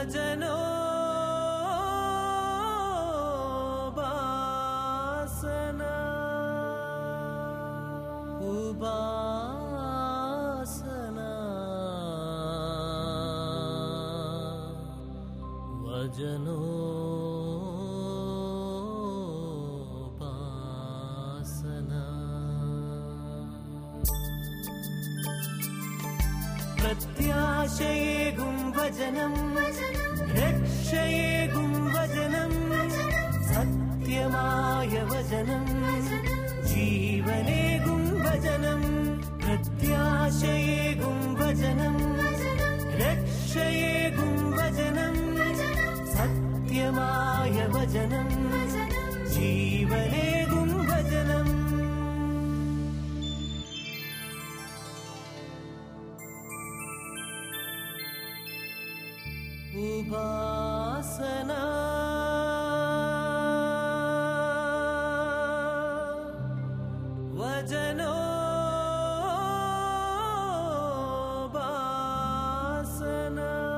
വചനോ ഉപാസന ഉപാസന വചനോ പ്രത്യാശയേകും വചനം രക്ഷയേകും വചനം സത്യമായ വചനം ജീവനേകും വചനം പ്രത്യാശയേകും വചനം രക്ഷയേകും വചനം സത്യമായ വചനം ജീവനേകും വചനം ഉപാസന വചനോ ഉപാസന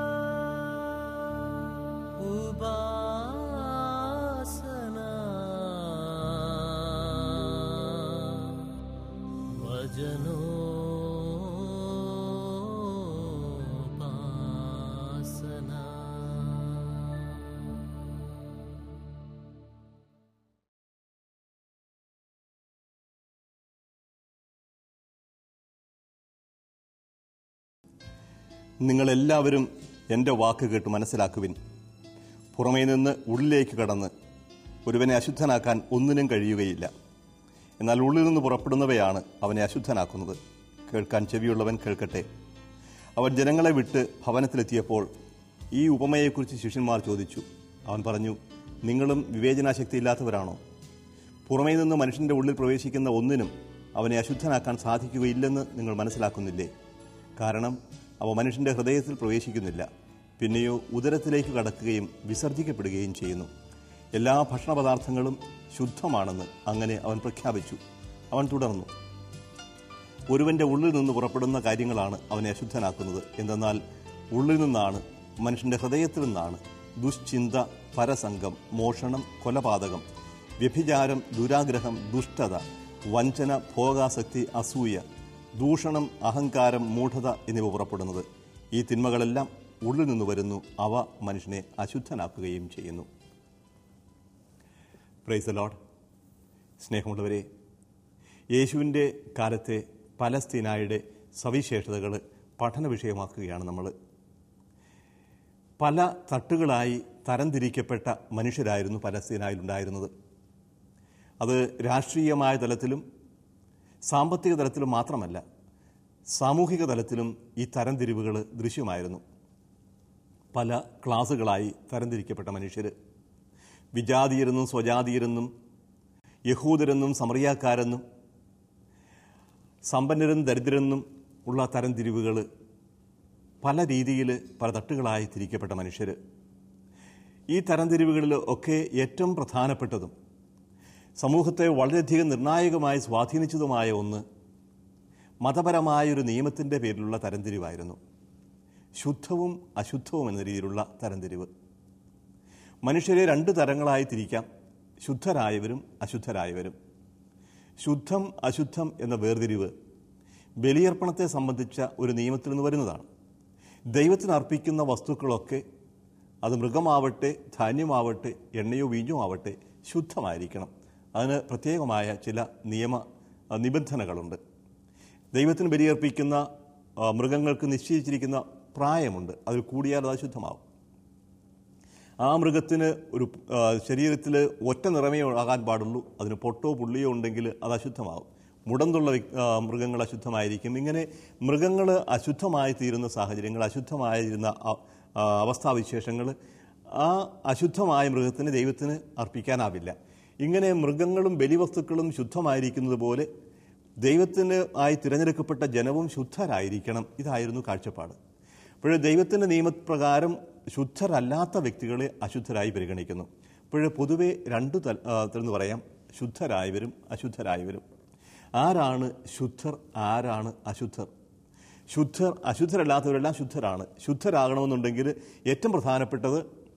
ഉപാസന വചനോ നിങ്ങളെല്ലാവരും എൻ്റെ വാക്ക് കേട്ട് മനസ്സിലാക്കുവിൻ പുറമേ നിന്ന് ഉള്ളിലേക്ക് കടന്ന് ഒരുവനെ അശുദ്ധനാക്കാൻ ഒന്നിനും കഴിയുകയില്ല എന്നാൽ ഉള്ളിൽ നിന്ന് പുറപ്പെടുന്നവയാണ് അവനെ അശുദ്ധനാക്കുന്നത് കേൾക്കാൻ ചെവിയുള്ളവൻ കേൾക്കട്ടെ അവൻ ജനങ്ങളെ വിട്ട് ഭവനത്തിലെത്തിയപ്പോൾ ഈ ഉപമയെക്കുറിച്ച് ശിഷ്യന്മാർ ചോദിച്ചു അവൻ പറഞ്ഞു നിങ്ങളും വിവേചനാശക്തി ഇല്ലാത്തവരാണോ പുറമേ നിന്ന് മനുഷ്യന്റെ ഉള്ളിൽ പ്രവേശിക്കുന്ന ഒന്നിനും അവനെ അശുദ്ധനാക്കാൻ സാധിക്കുകയില്ലെന്ന് നിങ്ങൾ മനസ്സിലാക്കുന്നില്ലേ കാരണം അവ മനുഷ്യന്റെ ഹൃദയത്തിൽ പ്രവേശിക്കുന്നില്ല പിന്നെയോ ഉദരത്തിലേക്ക് കടക്കുകയും വിസർജിക്കപ്പെടുകയും ചെയ്യുന്നു എല്ലാ ഭക്ഷണപദാർത്ഥങ്ങളും ശുദ്ധമാണെന്ന് അങ്ങനെ അവൻ പ്രഖ്യാപിച്ചു അവൻ തുടർന്നു ഒരുവന്റെ ഉള്ളിൽ നിന്ന് പുറപ്പെടുന്ന കാര്യങ്ങളാണ് അവനെ അശുദ്ധനാക്കുന്നത് എന്തെന്നാൽ ഉള്ളിൽ നിന്നാണ് മനുഷ്യന്റെ ഹൃദയത്തിൽ നിന്നാണ് ദുശ്ചിന്ത പരസംഗം മോഷണം കൊലപാതകം വ്യഭിചാരം ദുരാഗ്രഹം ദുഷ്ടത വഞ്ചന ഭോഗാസക്തി അസൂയ ദൂഷണം അഹങ്കാരം മൂഢത എന്നിവ പുറപ്പെടുന്നത് ഈ തിന്മകളെല്ലാം ഉള്ളിൽ നിന്ന് വരുന്നു അവ മനുഷ്യനെ അശുദ്ധനാക്കുകയും ചെയ്യുന്നു പ്രൈസ് ലോഡ് സ്നേഹമുള്ളവരെ യേശുവിൻ്റെ കാലത്തെ പലസ്തീനായുടെ സവിശേഷതകൾ പഠന വിഷയമാക്കുകയാണ് നമ്മൾ പല തട്ടുകളായി തരംതിരിക്കപ്പെട്ട മനുഷ്യരായിരുന്നു പലസ്തീനായിൽ ഉണ്ടായിരുന്നത് അത് രാഷ്ട്രീയമായ തലത്തിലും സാമ്പത്തിക തലത്തിലും മാത്രമല്ല സാമൂഹിക തലത്തിലും ഈ തരംതിരിവുകൾ ദൃശ്യമായിരുന്നു പല ക്ലാസുകളായി തരംതിരിക്കപ്പെട്ട മനുഷ്യർ വിജാതീയരെന്നും സ്വജാതീയരെന്നും യഹൂദരെന്നും സമറിയാക്കാരെന്നും സമ്പന്നരും ദരിദ്രരെന്നും ഉള്ള തരംതിരിവുകൾ പല രീതിയിൽ പല തട്ടുകളായി തിരിക്കപ്പെട്ട മനുഷ്യർ ഈ തരംതിരിവുകളിൽ ഒക്കെ ഏറ്റവും പ്രധാനപ്പെട്ടതും സമൂഹത്തെ വളരെയധികം നിർണായകമായി സ്വാധീനിച്ചതുമായ ഒന്ന് മതപരമായൊരു നിയമത്തിൻ്റെ പേരിലുള്ള തരംതിരിവായിരുന്നു ശുദ്ധവും അശുദ്ധവും എന്ന രീതിയിലുള്ള തരംതിരിവ് മനുഷ്യരെ രണ്ട് തരങ്ങളായി തിരിക്കാം ശുദ്ധരായവരും അശുദ്ധരായവരും ശുദ്ധം അശുദ്ധം എന്ന വേർതിരിവ് ബലിയർപ്പണത്തെ സംബന്ധിച്ച ഒരു നിയമത്തിൽ നിന്ന് വരുന്നതാണ് ദൈവത്തിന് അർപ്പിക്കുന്ന വസ്തുക്കളൊക്കെ അത് മൃഗമാവട്ടെ ധാന്യമാവട്ടെ എണ്ണയോ വീഞ്ഞോ ആവട്ടെ ശുദ്ധമായിരിക്കണം അതിന് പ്രത്യേകമായ ചില നിയമ ആ, നിബന്ധനകളുണ്ട് ദൈവത്തിന് ബലിയർപ്പിക്കുന്ന ആ, മൃഗങ്ങൾക്ക് നിശ്ചയിച്ചിരിക്കുന്ന പ്രായമുണ്ട് അതിൽ കൂടിയാൽ അത് അശുദ്ധമാവും ആ മൃഗത്തിന് ഒരു ആ, ശരീരത്തിൽ ഒറ്റ നിറമേ ആകാൻ പാടുള്ളൂ അതിന് പൊട്ടോ പുള്ളിയോ ഉണ്ടെങ്കിൽ അത് അശുദ്ധമാവും മുടന്തുള്ള വ്യക്- ആ, മൃഗങ്ങൾ അശുദ്ധമായിരിക്കും ഇങ്ങനെ മൃഗങ്ങൾ അശുദ്ധമായി തീരുന്ന സാഹചര്യങ്ങൾ അശുദ്ധമായിരുന്ന അ- ആ, അവസ്ഥാവിശേഷങ്ങൾ ആ അശുദ്ധമായ മൃഗത്തിന് ദൈവത്തിന് അർപ്പിക്കാനാവില്ല ഇങ്ങനെ മൃഗങ്ങളും ബലിവസ്തുക്കളും ശുദ്ധമായിരിക്കുന്നത് പോലെ ദൈവത്തിന് ആയി തിരഞ്ഞെടുക്കപ്പെട്ട ജനവും ശുദ്ധരായിരിക്കണം ഇതായിരുന്നു കാഴ്ചപ്പാട് അപ്പോൾ ദൈവത്തിൻ്റെ നിയമപ്രകാരം ശുദ്ധരല്ലാത്ത വ്യക്തികളെ അശുദ്ധരായി പരിഗണിക്കുന്നു അപ്പോൾ പൊതുവെ രണ്ട് തല ആ, തരമെന്ന് പറയാം ശുദ്ധരായവരും അശുദ്ധരായവരും ആരാണ് ശുദ്ധർ ആരാണ് അശുദ്ധർ ശുദ്ധർ അശുദ്ധരല്ലാത്തവരെല്ലാം ശുദ്ധരാണ് ശുദ്ധരാകണമെന്നുണ്ടെങ്കിൽ ഏറ്റവും പ്രധാനപ്പെട്ടത്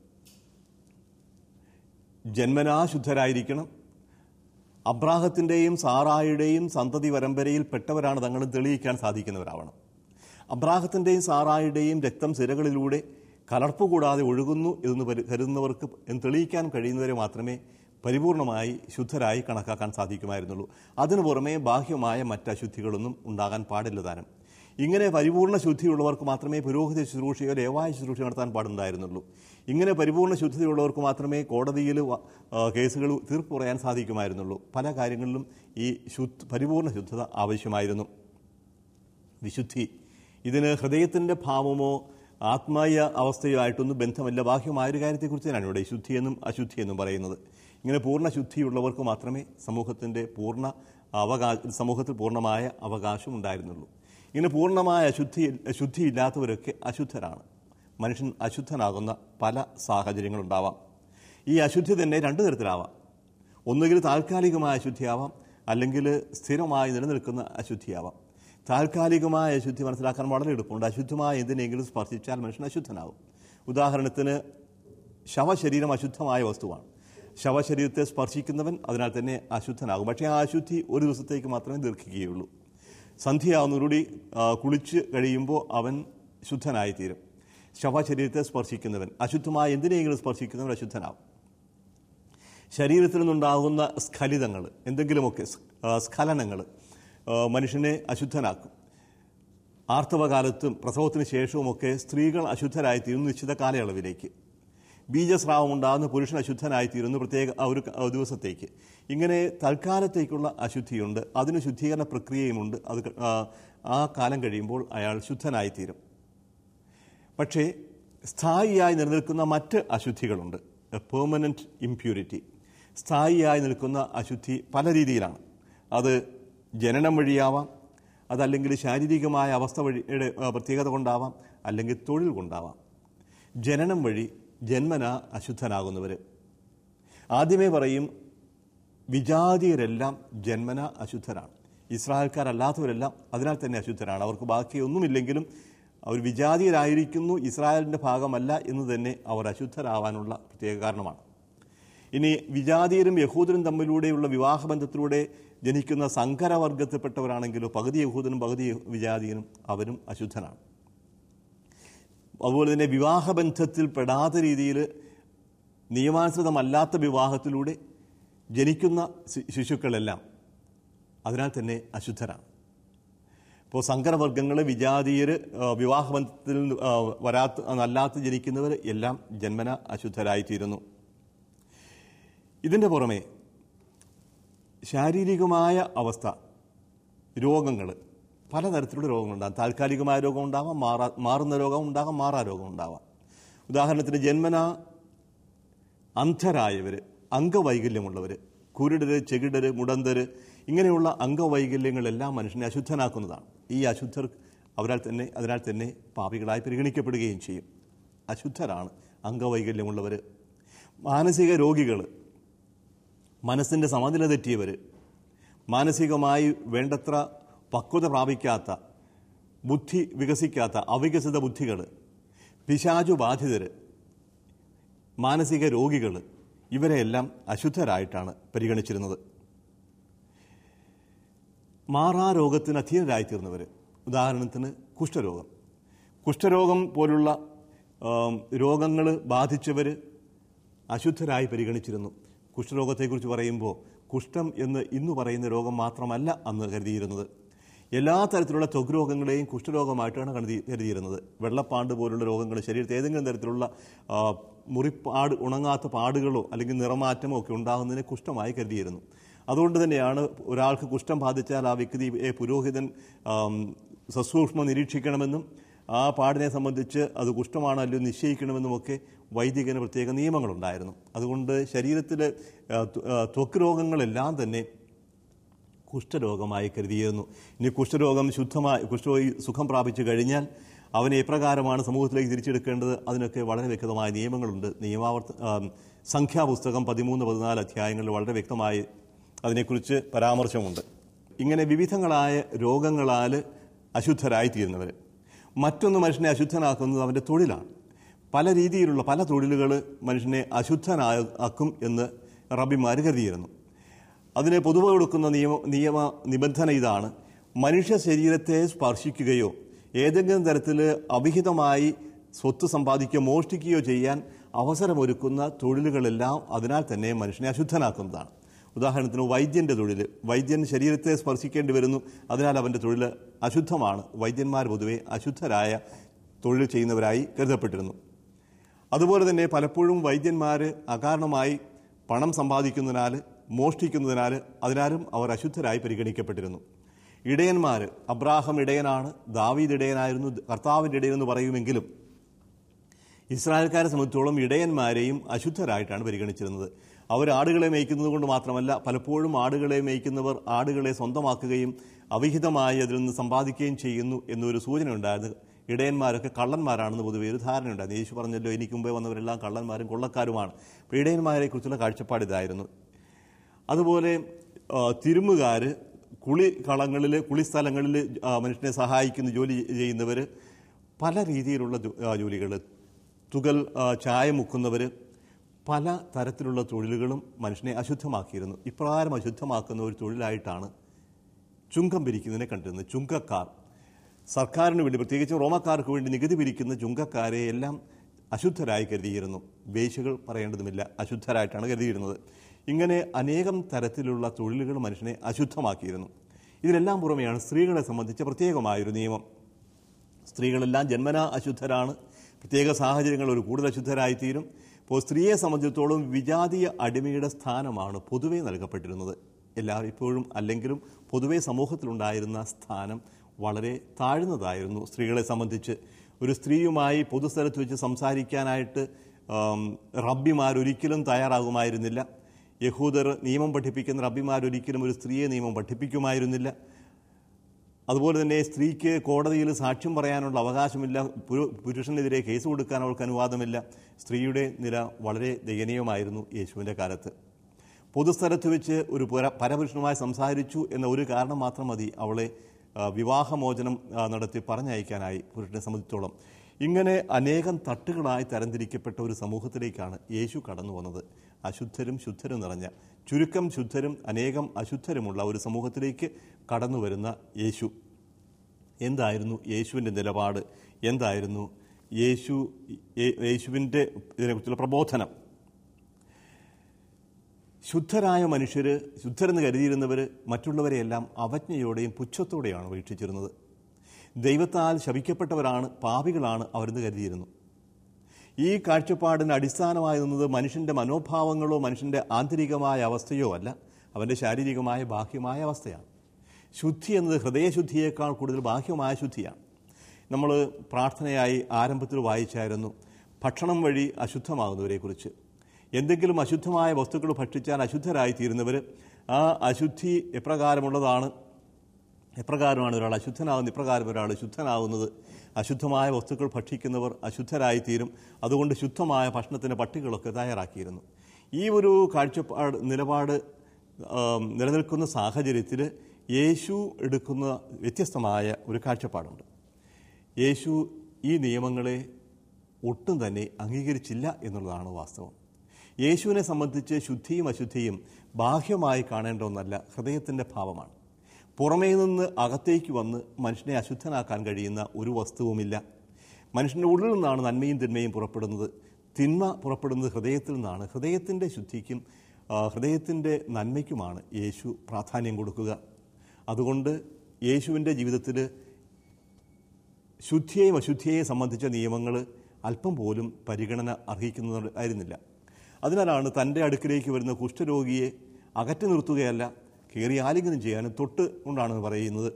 ജന്മനാ ശുദ്ധരായിരിക്കണം അബ്രാഹത്തിൻ്റെയും സാറായുടെയും സന്തതി പരമ്പരയിൽ പെട്ടവരാണ് തങ്ങൾ തെളിയിക്കാൻ സാധിക്കുന്നവരാവണം അബ്രാഹത്തിൻ്റെയും സാറായുടെയും രക്തം സിരകളിലൂടെ കലർപ്പ് കൂടാതെ ഒഴുകുന്നു എന്ന് പരി- കരുതുന്നവർക്ക് എന്ന് തെളിയിക്കാൻ കഴിയുന്നവരെ മാത്രമേ പരിപൂർണമായി ശുദ്ധരായി കണക്കാക്കാൻ സാധിക്കുമായിരുന്നുള്ളൂ അതിനു പുറമെ ബാഹ്യമായ മറ്റ് അശുദ്ധികളൊന്നും ഉണ്ടാകാൻ പാടില്ല താനും ഇങ്ങനെ പരിപൂർണ്ണ ശുദ്ധിയുള്ളവർക്ക് മാത്രമേ പുരോഹിത ശുശ്രൂഷയോ ദേവായ ശുശ്രൂഷ നടത്താൻ പാടുണ്ടായിരുന്നുള്ളൂ ഇങ്ങനെ പരിപൂർണ്ണ ശുദ്ധിയുള്ളവർക്ക് മാത്രമേ കോടതിയിൽ വ- ആ, കേസുകൾ തീർപ്പ് പറയാൻ സാധിക്കുമായിരുന്നുള്ളൂ പല കാര്യങ്ങളിലും ഈ ശുദ്ധ പരിപൂർണ്ണ ശുദ്ധത ആവശ്യമായിരുന്നു വിശുദ്ധി ഇതിന് ഹൃദയത്തിൻ്റെ ഭാവമോ ആത്മീയ അവസ്ഥയോ ആയിട്ടൊന്നും ബന്ധമില്ല ബാഹ്യമായ ഒരു കാര്യത്തെക്കുറിച്ച് തന്നെയാണ് ഇവിടെ ശുദ്ധിയെന്നും അശുദ്ധിയെന്നും പറയുന്നത് ഇങ്ങനെ പൂർണ്ണ ശുദ്ധിയുള്ളവർക്ക് മാത്രമേ സമൂഹത്തിൻ്റെ പൂർണ്ണ അവകാശ സമൂഹത്തിൽ പൂർണ്ണമായ അവകാശം ഉണ്ടായിരുന്നുള്ളൂ ഇങ്ങനെ പൂർണ്ണമായ അശുദ്ധി ശുദ്ധിയില്ലാത്തവരൊക്കെ അശുദ്ധരാണ് മനുഷ്യൻ അശുദ്ധനാകുന്ന പല സാഹചര്യങ്ങളുണ്ടാവാം ഈ അശുദ്ധി തന്നെ രണ്ടു തരത്തിലാവാം ഒന്നുകിൽ താൽക്കാലികമായ അശുദ്ധിയാവാം അല്ലെങ്കിൽ സ്ഥിരമായി നിലനിൽക്കുന്ന അശുദ്ധിയാവാം താൽക്കാലികമായ അശുദ്ധി മനസ്സിലാക്കാൻ വളരെ എളുപ്പമുണ്ട് അശുദ്ധമായ എന്തിനെങ്കിലും സ്പർശിച്ചാൽ മനുഷ്യൻ അശുദ്ധനാകും ഉദാഹരണത്തിന് ശവശരീരം അശുദ്ധമായ വസ്തുവാണ് ശവശരീരത്തെ സ്പർശിക്കുന്നവൻ അതിനാൽ തന്നെ അശുദ്ധനാകും പക്ഷേ ആ അശുദ്ധി ഒരു ദിവസത്തേക്ക് മാത്രമേ ദീർഘിക്കുകയുള്ളൂ സന്ധ്യയാവുന്നതോടുകൂടി ആ, കുളിച്ച് കഴിയുമ്പോൾ അവൻ ശുദ്ധനായിത്തീരും ശവശരീരത്തെ സ്പർശിക്കുന്നവൻ അശുദ്ധമായ എന്തിനെങ്കിലും സ്പർശിക്കുന്നവൻ അശുദ്ധനാകും ശരീരത്തിൽ നിന്നുണ്ടാകുന്ന സ്ഖലിതങ്ങൾ എന്തെങ്കിലുമൊക്കെ സ്ഖലനങ്ങൾ മനുഷ്യനെ അശുദ്ധനാക്കും ആർത്തവകാലത്തും പ്രസവത്തിന് ശേഷവുമൊക്കെ സ്ത്രീകൾ അശുദ്ധരായിത്തീരുന്നു നിശ്ചിത കാലയളവിലേക്ക് ബീജസ്രാവം ഉണ്ടാകുന്ന പുരുഷൻ അശുദ്ധനായിത്തീരുന്നു പ്രത്യേക ആ ഒരു ക- ആ ദിവസത്തേക്ക് ഇങ്ങനെ തൽക്കാലത്തേക്കുള്ള അശുദ്ധിയുണ്ട് അതിന് ശുദ്ധീകരണ പ്രക്രിയയുമുണ്ട് അത് ക- ആ, ആ കാലം കഴിയുമ്പോൾ അയാൾ ശുദ്ധനായിത്തീരും പക്ഷേ സ്ഥായിയായി നിലനിൽക്കുന്ന മറ്റ് അശുദ്ധികളുണ്ട് പെർമനൻറ്റ് ഇംപ്യൂരിറ്റി സ്ഥായിയായി നിൽക്കുന്ന അശുദ്ധി പല രീതിയിലാണ് അത് ജനനം വഴിയാവാം അതല്ലെങ്കിൽ ശാരീരികമായ അവസ്ഥ വഴിയുടെ ആ, പ്രത്യേകത കൊണ്ടാവാം അല്ലെങ്കിൽ തൊഴിൽ കൊണ്ടാവാം ജനനം വഴി ജന്മന അശുദ്ധനാകുന്നവർ ആദ്യമേ പറയും വിജാതീയരെല്ലാം ജന്മന അശുദ്ധരാണ് ഇസ്രായേൽക്കാരല്ലാത്തവരെല്ലാം അതിനാൽ തന്നെ അശുദ്ധരാണ് അവർക്ക് ബാക്കിയൊന്നുമില്ലെങ്കിലും അവർ വിജാതീയരായിരിക്കുന്നു ഇസ്രായേലിൻ്റെ ഭാഗമല്ല എന്ന് തന്നെ അവർ അശുദ്ധരാവാനുള്ള പ്രത്യേക കാരണമാണ് ഇനി വിജാതീയരും യഹൂദരും തമ്മിലൂടെയുള്ള വിവാഹബന്ധത്തിലൂടെ ജനിക്കുന്ന സങ്കരവർഗത്തിൽപ്പെട്ടവരാണെങ്കിലോ പകുതി യഹൂദനും പകുതി വിജാതീയനും അവരും അശുദ്ധനാണ് അതുപോലെ തന്നെ വിവാഹബന്ധത്തിൽ പെടാത്ത രീതിയിൽ നിയമാനുസൃതമല്ലാത്ത വിവാഹത്തിലൂടെ ജനിക്കുന്ന ശി- ശിശുക്കളെല്ലാം അതിനാൽ തന്നെ അശുദ്ധരാണ് ഇപ്പോൾ സങ്കരവർഗങ്ങൾ വിജാതീയർ വിവാഹബന്ധത്തിൽ നിന്ന്, ആ, വരാത്ത അല്ലാത്ത ജനിക്കുന്നവർ എല്ലാം ജന്മന അശുദ്ധരായിത്തീരുന്നു ഇതിൻ്റെ പുറമെ ശാരീരികമായ അവസ്ഥ രോഗങ്ങൾ പലതരത്തിലുള്ള രോഗങ്ങളുണ്ടാകും താൽക്കാലികമായ രോഗം ഉണ്ടാവാം മാറാ മാറുന്ന രോഗം ഉണ്ടാകാം മാറാ രോഗം ഉണ്ടാവാം ഉദാഹരണത്തിന് ജന്മന അന്ധരായവർ അംഗവൈകല്യമുള്ളവർ കുരുടര് ചെകിടര് മുടന്തര് ഇങ്ങനെയുള്ള അംഗവൈകല്യങ്ങളെല്ലാം മനുഷ്യനെ അശുദ്ധനാക്കുന്നതാണ് ഈ അശുദ്ധർ അവരാൽ തന്നെ അതിനാൽ തന്നെ പാപികളായി പരിഗണിക്കപ്പെടുകയും ചെയ്യും അശുദ്ധരാണ് അംഗവൈകല്യമുള്ളവർ മാനസിക രോഗികൾ മനസ്സിൻ്റെ സമനില തെറ്റിയവർ മാനസികമായി വേണ്ടത്ര പക്വത പ്രാപിക്കാത്ത ബുദ്ധി വികസിക്കാത്ത അവികസിത ബുദ്ധികൾ പിശാചു ബാധിതർ മാനസിക രോഗികൾ ഇവരെയെല്ലാം അശുദ്ധരായിട്ടാണ് പരിഗണിച്ചിരുന്നത് മാറാ രോഗത്തിന് അധീനരായിത്തീർന്നവർ ഉദാഹരണത്തിന് കുഷ്ഠരോഗം കുഷ്ഠരോഗം പോലുള്ള രോഗങ്ങൾ ബാധിച്ചവർ അശുദ്ധരായി പരിഗണിച്ചിരുന്നു കുഷ്ഠരോഗത്തെക്കുറിച്ച് പറയുമ്പോൾ കുഷ്ഠം എന്ന് ഇന്ന് പറയുന്ന രോഗം മാത്രമല്ല അന്ന് കരുതിയിരുന്നത് എല്ലാ തരത്തിലുള്ള ത്വഗ് രോഗങ്ങളെയും കുഷ്ഠരോഗമായിട്ടാണ് കരുതി കരുതിയിരുന്നത് വെള്ളപ്പാണ്ട് പോലുള്ള രോഗങ്ങൾ ശരീരത്തിൽ ഏതെങ്കിലും തരത്തിലുള്ള ആ, മുറിപ്പാട് ഉണങ്ങാത്ത പാടുകളോ അല്ലെങ്കിൽ നിറമാറ്റമോ ഒക്കെ ഉണ്ടാകുന്നതിനെ കുഷ്ഠമായി കരുതിയിരുന്നു അതുകൊണ്ട് തന്നെയാണ് ഒരാൾക്ക് കുഷ്ഠം ബാധിച്ചാൽ ആ വ്യക്തിയെ പുരോഹിതൻ ആം, സസൂക്ഷ്മം നിരീക്ഷിക്കണമെന്നും ആ പാടിനെ സംബന്ധിച്ച് അത് കുഷ്ഠമാണല്ലോ നിശ്ചയിക്കണമെന്നുമൊക്കെ വൈദികന് പ്രത്യേക നിയമങ്ങളുണ്ടായിരുന്നു അതുകൊണ്ട് ശരീരത്തിലെ ആ, ത്വ- ആ, ത്വക്ക് രോഗങ്ങളെല്ലാം തന്നെ കുഷ്ഠരോഗമായി കരുതിയിരുന്നു ഇനി കുഷ്ഠരോഗം ശുദ്ധമായി കുഷ്ഠരോഗി സുഖം പ്രാപിച്ചു കഴിഞ്ഞാൽ അവനെ എപ്രകാരമാണ് സമൂഹത്തിലേക്ക് തിരിച്ചെടുക്കേണ്ടത് അതിനൊക്കെ വളരെ വ്യക്തമായ നിയമങ്ങളുണ്ട് നിയമാവർത്ത ആ, സംഖ്യാപുസ്തകം പതിമൂന്ന് പതിനാല് അധ്യായങ്ങളിൽ വളരെ വ്യക്തമായി അതിനെക്കുറിച്ച് പരാമർശമുണ്ട് ഇങ്ങനെ വിവിധങ്ങളായ രോഗങ്ങളാൽ അശുദ്ധരായി തീരുന്നവർ മറ്റൊന്ന് മനുഷ്യനെ അശുദ്ധനാക്കുന്നത് അവൻ്റെ തൊഴിലാണ് പല രീതിയിലുള്ള പല തൊഴിലുകൾ മനുഷ്യനെ അശുദ്ധനാക്കും എന്ന് റബിമാർ കരുതിയിരുന്നു അതിന് പൊതുവെ കൊടുക്കുന്ന നിയമ നിയമ നിബന്ധന ഇതാണ് മനുഷ്യ ശരീരത്തെ സ്പർശിക്കുകയോ ഏതെങ്കിലും തരത്തിൽ അവിഹിതമായി സ്വത്ത് സമ്പാദിക്കുകയോ മോഷ്ടിക്കുകയോ ചെയ്യാൻ അവസരമൊരുക്കുന്ന തൊഴിലുകളെല്ലാം അതിനാൽ തന്നെ മനുഷ്യനെ അശുദ്ധനാക്കുന്നതാണ് ഉദാഹരണത്തിന് വൈദ്യന്റെ തൊഴിൽ വൈദ്യൻ ശരീരത്തെ സ്പർശിക്കേണ്ടി വരുന്നു അതിനാൽ അവൻ്റെ തൊഴിൽ അശുദ്ധമാണ് വൈദ്യന്മാർ പൊതുവെ അശുദ്ധരായ തൊഴിൽ ചെയ്യുന്നവരായി കരുതപ്പെട്ടിരുന്നു അതുപോലെ തന്നെ പലപ്പോഴും വൈദ്യന്മാർ അകാരണമായി പണം സമ്പാദിക്കുന്നതിനാൽ മോഷ്ടിക്കുന്നതിനാൽ അതിനാലും അവർ അശുദ്ധരായി പരിഗണിക്കപ്പെട്ടിരുന്നു ഇടയന്മാർ അബ്രാഹം ഇടയനാണ് ദാവീദ് ഇടയനായിരുന്നു കർത്താവിൻ്റെ ഇടയൻ എന്ന് പറയുമെങ്കിലും ഇസ്രായേൽക്കാരെ സംബന്ധിച്ചോളം ഇടയന്മാരെയും അശുദ്ധരായിട്ടാണ് പരിഗണിച്ചിരുന്നത് അവർ ആടുകളെ മേയ്ക്കുന്നത് കൊണ്ട് മാത്രമല്ല പലപ്പോഴും ആടുകളെ മേയ്ക്കുന്നവർ ആടുകളെ സ്വന്തമാക്കുകയും അവിഹിതമായി അതിൽ നിന്ന് സമ്പാദിക്കുകയും ചെയ്യുന്നു എന്നൊരു സൂചന ഉണ്ടായിരുന്നു ഇടയന്മാരൊക്കെ കള്ളന്മാരാണെന്ന് പൊതുവെ ഒരു ധാരണയുണ്ടായിരുന്നു യേശു പറഞ്ഞല്ലോ എനിക്ക് മുമ്പേ വന്നവരെല്ലാം കള്ളന്മാരും കൊള്ളക്കാരുമാണ് അപ്പോൾ ഇടയന്മാരെ കുറിച്ചുള്ള കാഴ്ചപ്പാട് ഇതായിരുന്നു അതുപോലെ ആ, തിരുമുകാർ കുളി കളങ്ങളിൽ കുളിസ്ഥലങ്ങളിൽ ആ, മനുഷ്യനെ സഹായിക്കുന്ന ജോലി ചെയ്യുന്നവർ പല രീതിയിലുള്ള ജോലികൾ തുകൽ ആ, ചായ മുക്കുന്നവർ പല തരത്തിലുള്ള തൊഴിലുകളും മനുഷ്യനെ അശുദ്ധമാക്കിയിരുന്നു ഇപ്രകാരം അശുദ്ധമാക്കുന്ന ഒരു തൊഴിലായിട്ടാണ് ചുങ്കം പിരിക്കുന്നതിനെ കണ്ടിരുന്നത് ചുങ്കക്കാർ സർക്കാരിന് വേണ്ടി പ്രത്യേകിച്ച് റോമക്കാർക്ക് വേണ്ടി നികുതി പിരിക്കുന്ന ചുങ്കക്കാരെ എല്ലാം അശുദ്ധരായി കരുതിയിരുന്നു വേശ്യകൾ പറയേണ്ടതുമില്ല അശുദ്ധരായിട്ടാണ് കരുതിയിരുന്നത് ഇങ്ങനെ അനേകം തരത്തിലുള്ള തൊഴിലുകൾ മനുഷ്യനെ അശുദ്ധമാക്കിയിരുന്നു ഇതിനെല്ലാം പുറമെയാണ് സ്ത്രീകളെ സംബന്ധിച്ച പ്രത്യേകമായൊരു നിയമം സ്ത്രീകളെല്ലാം ജന്മനാ അശുദ്ധരാണ് പ്രത്യേക സാഹചര്യങ്ങൾ ഒരു കൂടുതൽ അശുദ്ധരായിത്തീരും ഇപ്പോൾ സ്ത്രീയെ സംബന്ധിച്ചിടത്തോളം വിജാതീയ അടിമയുടെ സ്ഥാനമാണ് പൊതുവെ നൽകപ്പെട്ടിരുന്നത് എല്ലാവരും ഇപ്പോഴും അല്ലെങ്കിലും പൊതുവെ സമൂഹത്തിലുണ്ടായിരുന്ന സ്ഥാനം വളരെ താഴ്ന്നതായിരുന്നു സ്ത്രീകളെ സംബന്ധിച്ച് ഒരു സ്ത്രീയുമായി പൊതുസ്ഥലത്ത് വെച്ച് സംസാരിക്കാനായിട്ട് ആം, റബ്ബിമാരൊരിക്കലും തയ്യാറാകുമായിരുന്നില്ല യഹൂദർ നിയമം പഠിപ്പിക്കുന്ന റബ്ബിമാരൊരിക്കലും ഒരു സ്ത്രീയെ നിയമം പഠിപ്പിക്കുമായിരുന്നില്ല അതുപോലെ തന്നെ സ്ത്രീക്ക് കോടതിയിൽ സാക്ഷ്യം പറയാനുള്ള അവകാശമില്ല പുരു- പുരുഷനെതിരെ കേസ് കൊടുക്കാൻ അവൾക്ക് അനുവാദമില്ല സ്ത്രീയുടെ നില വളരെ ദയനീയമായിരുന്നു യേശുവിൻ്റെ കാലത്ത് പൊതുസ്ഥലത്ത് വെച്ച് ഒരു പുര- പരപുരുഷനുമായി സംസാരിച്ചു എന്ന ഒരു കാരണം മാത്രം മതി അവളെ ആ, വിവാഹമോചനം ആ, നടത്തി പറഞ്ഞയക്കാനായി പുരുഷനെ സംബന്ധിച്ചോളം ഇങ്ങനെ അനേകം തട്ടുകളായി തരംതിരിക്കപ്പെട്ട ഒരു സമൂഹത്തിലേക്കാണ് യേശു കടന്നു വന്നത് അശുദ്ധരും ശുദ്ധരും നിറഞ്ഞ ചുരുക്കം ശുദ്ധരും അനേകം അശുദ്ധരുമുള്ള ഒരു സമൂഹത്തിലേക്ക് കടന്നു വരുന്ന യേശു എന്തായിരുന്നു യേശുവിൻ്റെ നിലപാട് എന്തായിരുന്നു യേശു യേ- യേശുവിൻ്റെ ഇതിനെക്കുറിച്ചുള്ള പ്രബോധനം ശുദ്ധരായ മനുഷ്യർ ശുദ്ധരെന്ന് കരുതിയിരുന്നവർ മറ്റുള്ളവരെയെല്ലാം അവജ്ഞയോടെയും പുച്ഛത്തോടെയാണ് വീക്ഷിച്ചിരുന്നത് ദൈവത്താൽ ശപിക്കപ്പെട്ടവരാണ് പാപികളാണ് അവരെന്ന് കരുതിയിരുന്നു ഈ കാഴ്ചപ്പാടിന് അടിസ്ഥാനമായി നിന്നത് മനുഷ്യൻ്റെ മനോഭാവങ്ങളോ മനുഷ്യൻ്റെ ആന്തരികമായ അവസ്ഥയോ അല്ല അവൻ്റെ ശാരീരികമായ ബാഹ്യമായ അവസ്ഥയാണ് ശുദ്ധി എന്നത് ഹൃദയശുദ്ധിയേക്കാൾ കൂടുതൽ ബാഹ്യമായ ശുദ്ധിയാണ് നമ്മൾ പ്രാർത്ഥനയായി ആരംഭത്തിൽ വായിച്ചായിരുന്നു ഭക്ഷണം വഴി അശുദ്ധമാകുന്നവരെക്കുറിച്ച് എന്തെങ്കിലും അശുദ്ധമായ വസ്തുക്കൾ ഭക്ഷിച്ചാൽ അശുദ്ധരായി തീരുന്നവർ ആ അശുദ്ധി എപ്രകാരമുള്ളതാണ് എപ്രകാരമാണ് ഒരാൾ അശുദ്ധനാകുന്നത് ഇപ്രകാരം ഒരാൾ ശുദ്ധനാകുന്നത് അശുദ്ധമായ വസ്തുക്കൾ ഭക്ഷിക്കുന്നവർ അശുദ്ധരായിത്തീരും അതുകൊണ്ട് ശുദ്ധമായ ഭക്ഷണത്തിന് പട്ടികളൊക്കെ തയ്യാറാക്കിയിരുന്നു ഈ ഒരു കാഴ്ചപ്പാട് നിലപാട് ആം, നിലനിൽക്കുന്ന സാഹചര്യത്തിൽ യേശു എടുക്കുന്ന വ്യത്യസ്തമായ ഒരു കാഴ്ചപ്പാടുണ്ട് യേശു ഈ നിയമങ്ങളെ ഒട്ടും തന്നെ അംഗീകരിച്ചില്ല എന്നുള്ളതാണ് വാസ്തവം യേശുവിനെ സംബന്ധിച്ച് ശുദ്ധിയും അശുദ്ധിയും ബാഹ്യമായി കാണേണ്ട ഒന്നല്ല ഹൃദയത്തിൻ്റെ ഭാവമാണ് പുറമേ നിന്ന് അകത്തേക്ക് വന്ന് മനുഷ്യനെ അശുദ്ധനാക്കാൻ കഴിയുന്ന ഒരു വസ്തുവുമില്ല മനുഷ്യൻ്റെ ഉള്ളിൽ നിന്നാണ് നന്മയും തിന്മയും പുറപ്പെടുന്നത് തിന്മ പുറപ്പെടുന്നത് ഹൃദയത്തിൽ നിന്നാണ് ഹൃദയത്തിൻ്റെ ശുദ്ധിക്കും ആ, ഹൃദയത്തിൻ്റെ നന്മയ്ക്കുമാണ് യേശു പ്രാധാന്യം കൊടുക്കുക അതുകൊണ്ട് യേശുവിൻ്റെ ജീവിതത്തിൽ ശുദ്ധിയെയും അശുദ്ധിയെയും സംബന്ധിച്ച നിയമങ്ങൾ അല്പം പോലും പരിഗണന അർഹിക്കുന്നതായിരുന്നില്ല അതിനാലാണ് തൻ്റെ അടുക്കിലേക്ക് വരുന്ന കുഷ്ഠരോഗിയെ അകറ്റി നിർത്തുകയല്ല കയറി ആലിംഗനം ചെയ്യാനും തൊട്ട് കൊണ്ടാണ് പറയുന്നത്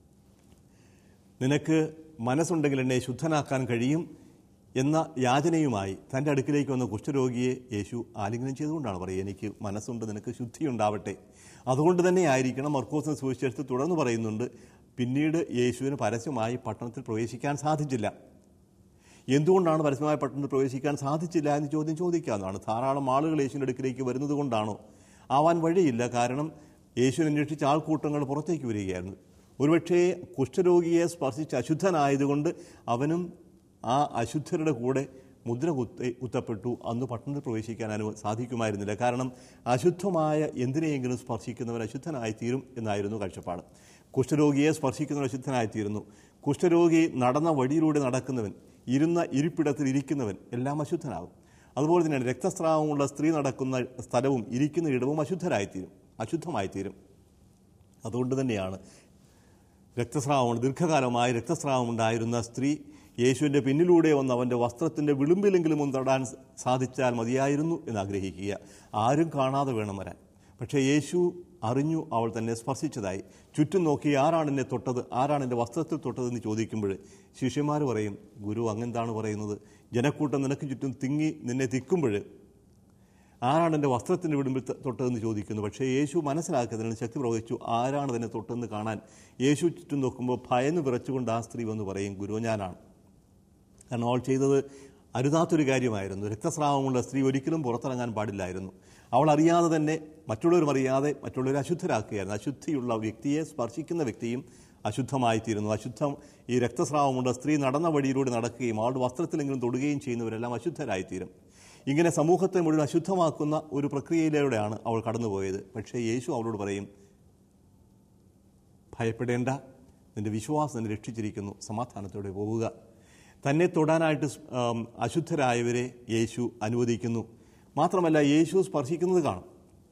നിനക്ക് മനസ്സുണ്ടെങ്കിൽ എന്നെ ശുദ്ധനാക്കാൻ കഴിയും എന്ന യാചനയുമായി തൻ്റെ അടുക്കിലേക്ക് വന്ന കുഷ്ഠരോഗിയെ യേശു ആലിംഗനം ചെയ്തുകൊണ്ടാണ് പറയുക എനിക്ക് മനസ്സുണ്ട് നിനക്ക് ശുദ്ധി ഉണ്ടാവട്ടെ അതുകൊണ്ട് തന്നെ ആയിരിക്കണം മർക്കോസിന് സുവിശേഷത്തിൽ തുടർന്ന് പറയുന്നുണ്ട് പിന്നീട് യേശുവിന് പരസ്യമായി പട്ടണത്തിൽ പ്രവേശിക്കാൻ സാധിച്ചില്ല എന്തുകൊണ്ടാണ് പരസ്യമായ പട്ടണത്തിൽ പ്രവേശിക്കാൻ സാധിച്ചില്ല എന്ന് ചോദ്യം ചോദിക്കാവുന്നതാണ് ധാരാളം ആളുകൾ യേശുവിൻ്റെ അടുക്കിലേക്ക് വരുന്നത് കൊണ്ടാണോ ആവാൻ വഴിയില്ല കാരണം യേശുവിനെ അന്വേഷിച്ച ആൾക്കൂട്ടങ്ങൾ പുറത്തേക്ക് വരികയായിരുന്നു ഒരുപക്ഷേ കുഷ്ഠരോഗിയെ സ്പർശിച്ച് അശുദ്ധനായതുകൊണ്ട് അവനും ആ അശുദ്ധരുടെ കൂടെ മുദ്ര കുത്തി കുത്തപ്പെട്ടു അന്ന് പട്ടണത്തിൽ പ്രവേശിക്കാൻ അനു സാധിക്കുമായിരുന്നില്ല കാരണം അശുദ്ധമായ എന്തിനെയെങ്കിലും സ്പർശിക്കുന്നവൻ അശുദ്ധനായിത്തീരും എന്നായിരുന്നു കാഴ്ചപ്പാട് കുഷ്ഠരോഗിയെ സ്പർശിക്കുന്നവൻ അശുദ്ധനായിത്തീരുന്നു കുഷ്ഠരോഗി നടന്ന വഴിയിലൂടെ നടക്കുന്നവൻ ഇരുന്ന ഇരിപ്പിടത്തിൽ ഇരിക്കുന്നവൻ എല്ലാം അശുദ്ധനാകും അതുപോലെ തന്നെയാണ് രക്തസ്രാവമുള്ള സ്ത്രീ നടക്കുന്ന സ്ഥലവും ഇരിക്കുന്ന ഇടവും അശുദ്ധരായിത്തീരും അശുദ്ധമായിത്തീരും അതുകൊണ്ട് തന്നെയാണ് രക്തസ്രാവം ദീർഘകാലമായി രക്തസ്രാവം ഉണ്ടായിരുന്ന സ്ത്രീ യേശുവിൻ്റെ പിന്നിലൂടെ വന്ന് അവൻ്റെ വസ്ത്രത്തിൻ്റെ വിളിമ്പിലെങ്കിലും ഒന്ന് തൊടാൻ സാധിച്ചാൽ മതിയായിരുന്നു എന്ന് ആഗ്രഹിക്കുക ആരും കാണാതെ വേണം വരാൻ പക്ഷേ യേശു അറിഞ്ഞു അവൾ തന്നെ സ്പർശിച്ചതായി ചുറ്റും നോക്കി ആരാണ് എന്നെ തൊട്ടത് ആരാണ് എൻ്റെ വസ്ത്രത്തിൽ തൊട്ടതെന്ന് ചോദിക്കുമ്പോൾ ശിഷ്യന്മാർ പറയും ഗുരു അങ്ങെന്താണ് പറയുന്നത് ജനക്കൂട്ടം നിനക്ക് ചുറ്റും തിങ്ങി നിന്നെ തിക്കുമ്പോൾ ആരാണ് എൻ്റെ വസ്ത്രത്തിൻ്റെ വിടുമ്പിൽ ത- തൊട്ടതെന്ന് ചോദിക്കുന്നു പക്ഷേ യേശു മനസ്സിലാക്കുന്നതിന് ശക്തി പ്രവഹിച്ചു ആരാണ് തന്നെ തൊട്ടെന്ന് കാണാൻ യേശു ചുറ്റും നോക്കുമ്പോൾ ഭയന്ന് വിറച്ചുകൊണ്ട് ആ സ്ത്രീ വന്ന് പറയും ഗുരു ഞാനാണ് കാരണം അവൾ ചെയ്തത് അരുതാത്തൊരു കാര്യമായിരുന്നു രക്തസ്രാവമുള്ള സ്ത്രീ ഒരിക്കലും പുറത്തിറങ്ങാൻ പാടില്ലായിരുന്നു അവൾ അറിയാതെ തന്നെ മറ്റുള്ളവരും അറിയാതെ മറ്റുള്ളവരെ അശുദ്ധരാക്കുകയായിരുന്നു അശുദ്ധിയുള്ള വ്യക്തിയെ സ്പർശിക്കുന്ന വ്യക്തിയും അശുദ്ധമായിത്തീരുന്നു അശുദ്ധം ഈ രക്തസ്രാവമുള്ള സ്ത്രീ നടന്ന വഴിയിലൂടെ നടക്കുകയും അവളുടെ വസ്ത്രത്തിലെങ്കിലും തൊടുകയും ചെയ്യുന്നവരെല്ലാം അശുദ്ധരായിത്തീരും ഇങ്ങനെ സമൂഹത്തെ മുഴുവൻ അശുദ്ധമാക്കുന്ന ഒരു പ്രക്രിയയിലൂടെയാണ് അവൾ കടന്നുപോയത് പക്ഷേ യേശു അവളോട് പറയും ഭയപ്പെടേണ്ട നിന്റെ വിശ്വാസം നിന്നെ രക്ഷിച്ചിരിക്കുന്നു സമാധാനത്തോടെ പോവുക തന്നെ തൊടാനായിട്ട് സ്- ആം, അശുദ്ധരായവരെ യേശു അനുവദിക്കുന്നു മാത്രമല്ല യേശു സ്പർശിക്കുന്നത് കാണും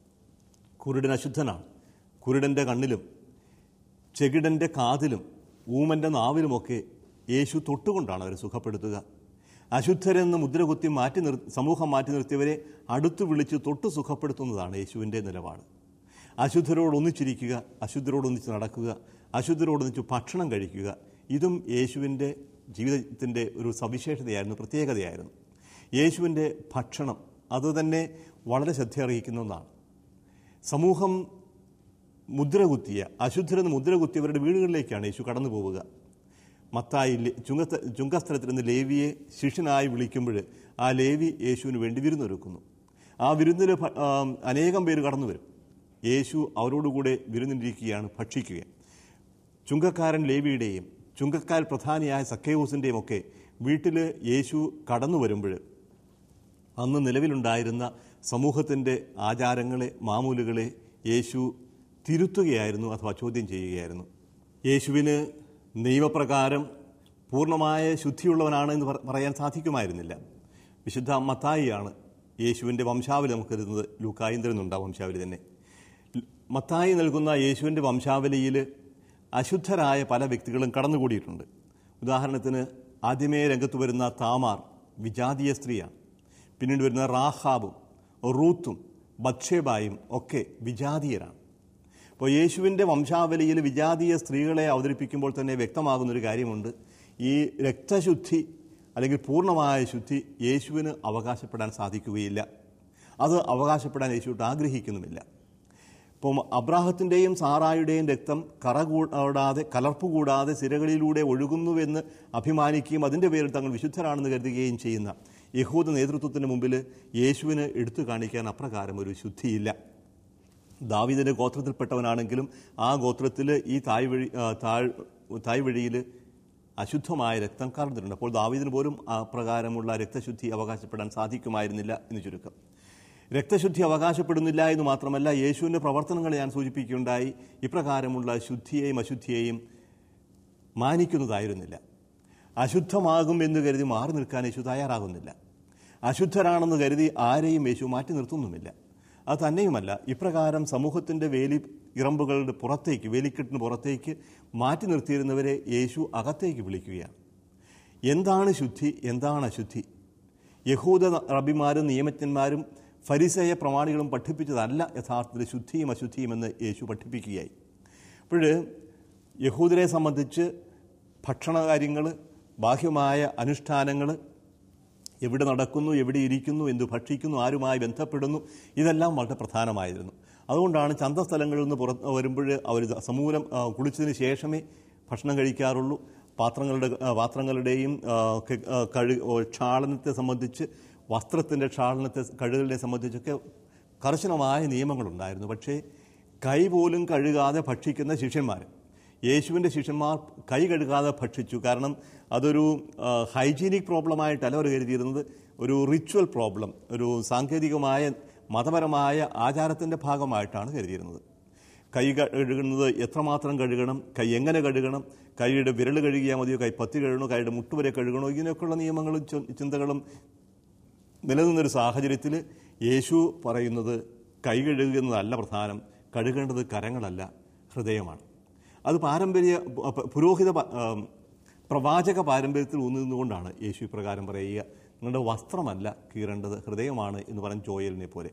കുരുടൻ അശുദ്ധനാണ് കുരുടൻ്റെ കണ്ണിലും ചെകിടൻ്റെ കാതിലും ഊമൻ്റെ നാവിലുമൊക്കെ യേശു തൊട്ടുകൊണ്ടാണ് അവരെ സുഖപ്പെടുത്തുക അശുദ്ധരെന്ന് മുദ്രകുത്തി മാറ്റി നിർ സമൂഹം മാറ്റി നിർത്തിയവരെ അടുത്തു വിളിച്ച് തൊട്ട് സുഖപ്പെടുത്തുന്നതാണ് യേശുവിൻ്റെ നിലപാട് അശുദ്ധരോട് ഒന്നിച്ചിരിക്കുക അശുദ്ധരോടൊന്നിച്ച് നടക്കുക അശുദ്ധരോടൊന്നിച്ച് ഭക്ഷണം കഴിക്കുക ഇതും യേശുവിൻ്റെ ജീവിതത്തിൻ്റെ ഒരു സവിശേഷതയായിരുന്നു പ്രത്യേകതയായിരുന്നു യേശുവിൻ്റെ ഭക്ഷണം അതുതന്നെ വളരെ ശ്രദ്ധയർഹിക്കുന്ന ഒന്നാണ് സമൂഹം മുദ്ര കുത്തിയ അശുദ്ധരെന്ന് മുദ്ര കുത്തിയവരുടെ വീടുകളിലേക്കാണ് യേശു കടന്നു പോവുക മത്തായി ലേ- ചുങ്കസ്ഥ ചുങ്കസ്ഥലത്തിൽ നിന്ന് ലേവിയെ ശിഷ്യനായി വിളിക്കുമ്പോൾ ആ ലേവി യേശുവിന് വേണ്ടി വിരുന്നൊരുക്കുന്നു ആ വിരുന്നിൽ ഭ- ആ, അനേകം പേര് കടന്നു വരും യേശു അവരോടുകൂടെ വിരുന്നിരിക്കുകയാണ് ഭക്ഷിക്കുക ചുങ്കക്കാരൻ ലേവിയുടെയും ചുങ്കക്കാർ പ്രധാനിയായ സക്കേവൂസിൻ്റെയും ഒക്കെ വീട്ടിൽ യേശു കടന്നു വരുമ്പോൾ അന്ന് നിലവിലുണ്ടായിരുന്ന സമൂഹത്തിൻ്റെ ആചാരങ്ങളെ മാമൂലുകളെ യേശു തിരുത്തുകയായിരുന്നു അഥവാ ചോദ്യം ചെയ്യുകയായിരുന്നു യേശുവിന് നിയമപ്രകാരം പൂർണ്ണമായ ശുദ്ധിയുള്ളവനാണ് എന്ന് പറ- പറയാൻ സാധിക്കുമായിരുന്നില്ല വിശുദ്ധ മത്തായിയാണ് യേശുവിൻ്റെ വംശാവലി നമുക്ക് തരുന്നത് ലൂക്കായും തരുന്നുണ്ട് ആ വംശാവലി തന്നെ മത്തായി നൽകുന്ന യേശുവിൻ്റെ വംശാവലിയിൽ അശുദ്ധരായ പല വ്യക്തികളും കടന്നുകൂടിയിട്ടുണ്ട് ഉദാഹരണത്തിന് ആദ്യമേ രംഗത്ത് വരുന്ന താമാർ വിജാതീയ സ്ത്രീയാണ് പിന്നീട് വരുന്ന റാഹാബും റൂത്തും ബത്ഷേബായും ഒക്കെ വിജാതീയരാണ് അപ്പോൾ യേശുവിൻ്റെ വംശാവലിയിൽ വിജാതീയ സ്ത്രീകളെ അവതരിപ്പിക്കുമ്പോൾ തന്നെ വ്യക്തമാകുന്നൊരു കാര്യമുണ്ട് ഈ രക്തശുദ്ധി അല്ലെങ്കിൽ പൂർണ്ണമായ ശുദ്ധി യേശുവിന് അവകാശപ്പെടാൻ സാധിക്കുകയില്ല അത് അവകാശപ്പെടാൻ യേശുവിട്ട് ആഗ്രഹിക്കുന്നുമില്ല ഇപ്പം അബ്രാഹത്തിൻ്റെയും സാറായുടെയും രക്തം കറ കൂടാതെ കലർപ്പ് കൂടാതെ സിരകളിലൂടെ ഒഴുകുന്നുവെന്ന് അഭിമാനിക്കുകയും അതിൻ്റെ പേരിൽ തങ്ങൾ വിശുദ്ധരാണെന്ന് കരുതുകയും ചെയ്യുന്ന യഹൂദ നേതൃത്വത്തിന് മുമ്പിൽ യേശുവിന് എടുത്തു കാണിക്കാൻ അപ്രകാരം ഒരു ശുദ്ധിയില്ല ദാവീദിൻ്റെ ഗോത്രത്തിൽപ്പെട്ടവനാണെങ്കിലും ആ ഗോത്രത്തിൽ ഈ തായ് വഴി ആ, താഴ് തായ് വഴിയിൽ അശുദ്ധമായ രക്തം കറന്നിട്ടുണ്ട് അപ്പോൾ ദാവീദിന് പോലും ആ പ്രകാരമുള്ള രക്തശുദ്ധി അവകാശപ്പെടാൻ സാധിക്കുമായിരുന്നില്ല എന്ന് ചുരുക്കം രക്തശുദ്ധി അവകാശപ്പെടുന്നില്ല എന്ന് മാത്രമല്ല യേശുവിൻ്റെ പ്രവർത്തനങ്ങൾ ഞാൻ സൂചിപ്പിക്കുകയുണ്ടായി ഇപ്രകാരമുള്ള ശുദ്ധിയെയും അശുദ്ധിയെയും മാനിക്കുന്നതായിരുന്നില്ല അശുദ്ധമാകും എന്ന് കരുതി മാറി നിൽക്കാൻ യേശു തയ്യാറാകുന്നില്ല അശുദ്ധരാണെന്ന് കരുതി ആരെയും യേശു മാറ്റി നിർത്തുന്നുമില്ല അത് തന്നെയുമല്ല ഇപ്രകാരം സമൂഹത്തിൻ്റെ വേലി ഇറമ്പുകളുടെ പുറത്തേക്ക് വേലിക്കെട്ടിന് പുറത്തേക്ക് മാറ്റി നിർത്തിയിരുന്നവരെ യേശു അകത്തേക്ക് വിളിക്കുകയാണ് എന്താണ് ശുദ്ധി എന്താണ് അശുദ്ധി യഹൂദ റബിമാരും നിയമജ്ഞന്മാരും ഫരിസേയ പ്രമാണികളും പഠിപ്പിച്ചതല്ല യഥാർത്ഥത്തിൽ ശുദ്ധിയും അശുദ്ധിയും എന്ന് യേശു പഠിപ്പിക്കുകയായി അപ്പോൾ യഹൂദരെ സംബന്ധിച്ച് ഭക്ഷണകാര്യങ്ങൾ ബാഹ്യമായ അനുഷ്ഠാനങ്ങൾ എവിടെ നടക്കുന്നു എവിടെ ഇരിക്കുന്നു എന്ത് ഭക്ഷിക്കുന്നു ആരുമായി ബന്ധപ്പെടുന്നു ഇതെല്ലാം വളരെ പ്രധാനമായിരുന്നു അതുകൊണ്ടാണ് ചന്തസ്ഥലങ്ങളിൽ നിന്ന് പുറത്ത് വരുമ്പോൾ അവർ സമൂലം ആ, കുളിച്ചതിന് ശേഷമേ ഭക്ഷണം കഴിക്കാറുള്ളൂ പാത്രങ്ങളുടെ ആ, പാത്രങ്ങളുടെയും ആ, ഒക്കെ, ആ, കഴു ഓ, ക്ഷാളനത്തെ സംബന്ധിച്ച് വസ്ത്രത്തിൻ്റെ ക്ഷാളനത്തെ കഴുകലിനെ സംബന്ധിച്ചൊക്കെ കർശനമായ നിയമങ്ങളുണ്ടായിരുന്നു പക്ഷേ കൈ പോലും കഴുകാതെ ഭക്ഷിക്കുന്ന ശിഷ്യന്മാർ യേശുവിൻ്റെ ശിഷ്യന്മാർ കൈ കഴുകാതെ ഭക്ഷിച്ചു കാരണം അതൊരു ഹൈജീനിക് പ്രോബ്ലമായിട്ടല്ല അവർ കരുതിയിരുന്നത് ഒരു റിച്വൽ പ്രോബ്ലം ഒരു സാങ്കേതികമായ മതപരമായ ആചാരത്തിൻ്റെ ഭാഗമായിട്ടാണ് കരുതിയിരുന്നത് കൈ കഴുകുന്നത് എത്രമാത്രം കഴുകണം കൈ എങ്ങനെ കഴുകണം കൈയുടെ വിരൽ കഴുകിയാൽ മതിയോ കൈ പത്തി കഴുകണോ കൈയുടെ മുട്ടുവരെ കഴുകണോ ഇങ്ങനെയൊക്കെയുള്ള നിയമങ്ങളും ചി- ചിന്തകളും നിലനിന്നൊരു സാഹചര്യത്തിൽ യേശു പറയുന്നത് കൈ കഴുകുന്നതല്ല പ്രധാനം കഴുകേണ്ടത് കരങ്ങളല്ല ഹൃദയമാണ് അത് പാരമ്പര്യ പ- പുരോഹിത പ- ആം, പ്രവാചക പാരമ്പര്യത്തിൽ ഊന്നി നിന്നുകൊണ്ടാണ് യേശു ഇപ്രകാരം പറയുക നിങ്ങളുടെ വസ്ത്രമല്ല കീറേണ്ടത് ഹൃദയമാണ് എന്ന് പറഞ്ഞ ജോയലിനെ പോലെ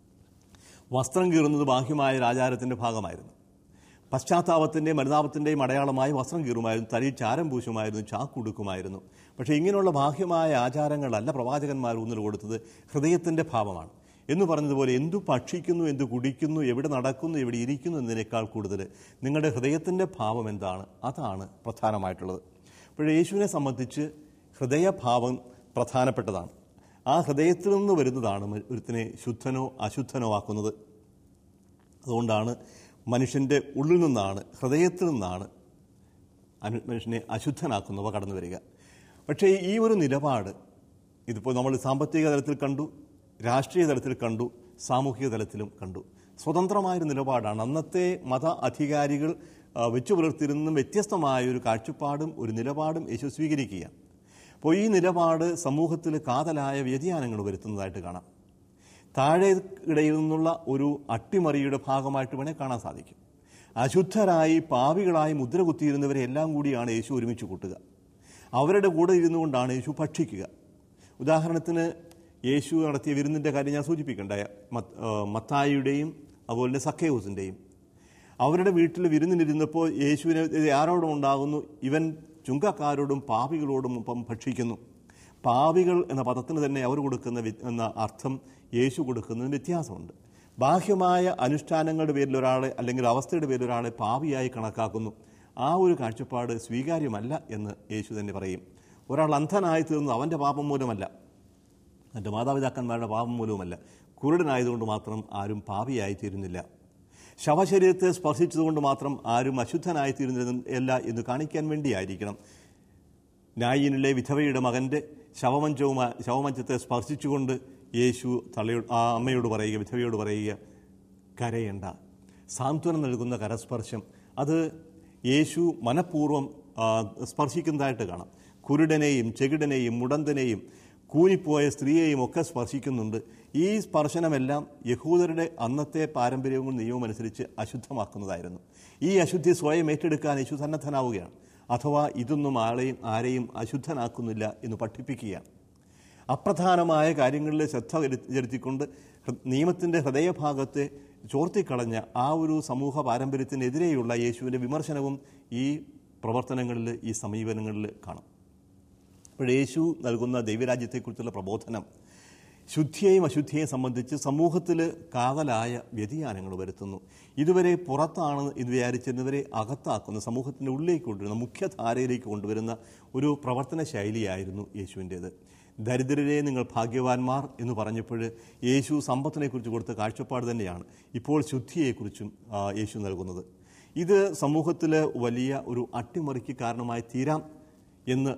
വസ്ത്രം കീറുന്നത് ബാഹ്യമായ ഒരു ആചാരത്തിൻ്റെ ഭാഗമായിരുന്നു പശ്ചാത്താപത്തിൻ്റെയും മരുതാപത്തിൻ്റെയും അടയാളമായി വസ്ത്രം കീറുമായിരുന്നു തലയിൽ ചാരം പൂശുമായിരുന്നു ചാക്കുടുക്കുമായിരുന്നു പക്ഷേ ഇങ്ങനെയുള്ള ബാഹ്യമായ ആചാരങ്ങളല്ല പ്രവാചകന്മാർ ഊന്നൽ കൊടുത്തത് ഹൃദയത്തിൻ്റെ ഭാവമാണ് എന്ന് പറഞ്ഞതുപോലെ എന്തു ഭക്ഷിക്കുന്നു എന്തു കുടിക്കുന്നു എവിടെ നടക്കുന്നു എവിടെ ഇരിക്കുന്നു എന്നതിനേക്കാൾ കൂടുതൽ നിങ്ങളുടെ ഹൃദയത്തിൻ്റെ ഭാവം എന്താണ് അതാണ് പ്രധാനമായിട്ടുള്ളത് അപ്പോൾ യേശുവിനെ സംബന്ധിച്ച് ഹൃദയഭാവം പ്രധാനപ്പെട്ടതാണ് ആ ഹൃദയത്തിൽ നിന്ന് വരുന്നതാണ് ഒരുത്തിനെ ശുദ്ധനോ അശുദ്ധനോ ആക്കുന്നത് അതുകൊണ്ടാണ് മനുഷ്യൻ്റെ ഉള്ളിൽ നിന്നാണ് ഹൃദയത്തിൽ നിന്നാണ് അനു മനുഷ്യനെ അശുദ്ധനാക്കുന്നവ കടന്നു വരിക പക്ഷേ ഈ ഒരു നിലപാട് ഇതിപ്പോൾ നമ്മൾ സാമ്പത്തിക തലത്തിൽ കണ്ടു രാഷ്ട്രീയ തലത്തിൽ കണ്ടു സാമൂഹിക തലത്തിലും കണ്ടു സ്വതന്ത്രമായൊരു നിലപാടാണ് അന്നത്തെ മത അധികാരികൾ ആ, വെച്ചു പുലർത്തിരുന്നും വ്യത്യസ്തമായ ഒരു കാഴ്ചപ്പാടും ഒരു നിലപാടും യേശു സ്വീകരിക്കുകയാണ് അപ്പോൾ ഈ നിലപാട് സമൂഹത്തിൽ കാതലായ വ്യതിയാനങ്ങൾ വരുത്തുന്നതായിട്ട് കാണാം താഴെ ഇടയിൽ നിന്നുള്ള ഒരു അട്ടിമറിയുടെ ഭാഗമായിട്ട് വേണേൽ കാണാൻ സാധിക്കും അശുദ്ധരായി പാവികളായി മുദ്ര കുത്തിയിരുന്നവരെ എല്ലാം കൂടിയാണ് യേശു ഒരുമിച്ച് കൂട്ടുക അവരുടെ കൂടെ ഇരുന്നുകൊണ്ടാണ് യേശു ഭക്ഷിക്കുക ഉദാഹരണത്തിന് യേശു നടത്തിയ വിരുന്നിൻ്റെ കാര്യം ഞാൻ സൂചിപ്പിക്കണ്ട മത്ത്- ആ, മത്തായിയുടെയും അതുപോലെ തന്നെ സക്കേവൂസിൻ്റെയും അവരുടെ വീട്ടിൽ വിരുന്നിനിരുന്നപ്പോൾ യേശുവിന് ഇത് ആരോടും ഉണ്ടാകുന്നു ഇവൻ ചുങ്കക്കാരോടും പാപികളോടും ഒപ്പം ഭക്ഷിക്കുന്നു പാപികൾ എന്ന പദത്തിന് തന്നെ അവർ കൊടുക്കുന്ന വി- എന്ന അർത്ഥം യേശു കൊടുക്കുന്നതിന് വ്യത്യാസമുണ്ട് ബാഹ്യമായ അനുഷ്ഠാനങ്ങളുടെ പേരിൽ ഒരാളെ അല്ലെങ്കിൽ അവസ്ഥയുടെ പേരിൽ ഒരാളെ പാപിയായി കണക്കാക്കുന്നു ആ ഒരു കാഴ്ചപ്പാട് സ്വീകാര്യമല്ല എന്ന് യേശു തന്നെ പറയും ഒരാൾ അന്ധനായി തീർന്നത് അവൻ്റെ പാപം മൂലമല്ല എൻ്റെ മാതാപിതാക്കന്മാരുടെ പാപം മൂലവുമല്ല കുരുടനായതുകൊണ്ട് മാത്രം ആരും പാപിയായി തീരുന്നില്ല ശവശരീരത്തെ സ്പർശിച്ചതുകൊണ്ട് മാത്രം ആരും അശുദ്ധനായി തീരുന്നില്ല എന്ന് കാണിക്കാൻ വേണ്ടിയായിരിക്കണം നായിനിലെ വിധവയുടെ മകൻ്റെ ശവമഞ്ചവുമാ ശവമഞ്ചത്തെ സ്പർശിച്ചുകൊണ്ട് യേശു തള്ളയോ ആ അമ്മയോട് പറയുക വിധവയോട് പറയുക കരയണ്ട സാന്ത്വനം നൽകുന്ന കരസ്പർശം അത് യേശു മനഃപൂർവ്വം ആ, സ്പർശിക്കുന്നതായിട്ട് കാണാം കുരുടനെയും ചെകിടനെയും മുടന്തനെയും കൂനിപ്പോയ സ്ത്രീയെയും ഒക്കെ സ്പർശിക്കുന്നുണ്ട് ഈ സ്പർശനമെല്ലാം യഹൂദരുടെ അന്നത്തെ പാരമ്പര്യവും നിയമവും അനുസരിച്ച് അശുദ്ധമാക്കുന്നതായിരുന്നു ഈ അശുദ്ധി സ്വയം ഏറ്റെടുക്കാൻ യേശു സന്നദ്ധനാവുകയാണ് അഥവാ ഇതൊന്നും ആളെയും ആരെയും അശുദ്ധനാക്കുന്നില്ല എന്ന് പഠിപ്പിക്കുകയാണ് അപ്രധാനമായ കാര്യങ്ങളിൽ ശ്രദ്ധ ചെലു- ചെലുത്തിക്കൊണ്ട് ഹൃ- നിയമത്തിൻ്റെ ഹൃദയഭാഗത്തെ ചോർത്തിക്കളഞ്ഞ ആ ഒരു സമൂഹ പാരമ്പര്യത്തിനെതിരെയുള്ള യേശുവിൻ്റെ വിമർശനവും ഈ പ്രവർത്തനങ്ങളിൽ ഈ സമീപനങ്ങളിൽ കാണാം അപ്പോൾ യേശു നൽകുന്ന ദൈവരാജ്യത്തെക്കുറിച്ചുള്ള പ്രബോധനം ശുദ്ധിയെയും അശുദ്ധിയെയും സംബന്ധിച്ച് സമൂഹത്തിൽ കാതലായ വ്യതിയാനങ്ങൾ വരുത്തുന്നു ഇതുവരെ പുറത്താണ് ഇത് വിചാരിച്ചിരുന്നവരെ അകത്താക്കുന്ന സമൂഹത്തിൻ്റെ ഉള്ളിലേക്ക് കൊണ്ടുവരുന്ന മുഖ്യധാരയിലേക്ക് കൊണ്ടുവരുന്ന ഒരു പ്രവർത്തന ശൈലിയായിരുന്നു യേശുവിൻ്റേത് ദരിദ്രരെ നിങ്ങൾ ഭാഗ്യവാന്മാർ എന്ന് പറഞ്ഞപ്പോൾ യേശു സമ്പത്തിനെക്കുറിച്ച് കൊടുത്ത കാഴ്ചപ്പാട് തന്നെയാണ് ഇപ്പോൾ ശുദ്ധിയെക്കുറിച്ചും ആ, യേശു നൽകുന്നത് ഇത് സമൂഹത്തിൽ വലിയ ഒരു അട്ടിമറിക്ക് കാരണമായി തീരാം എന്ന്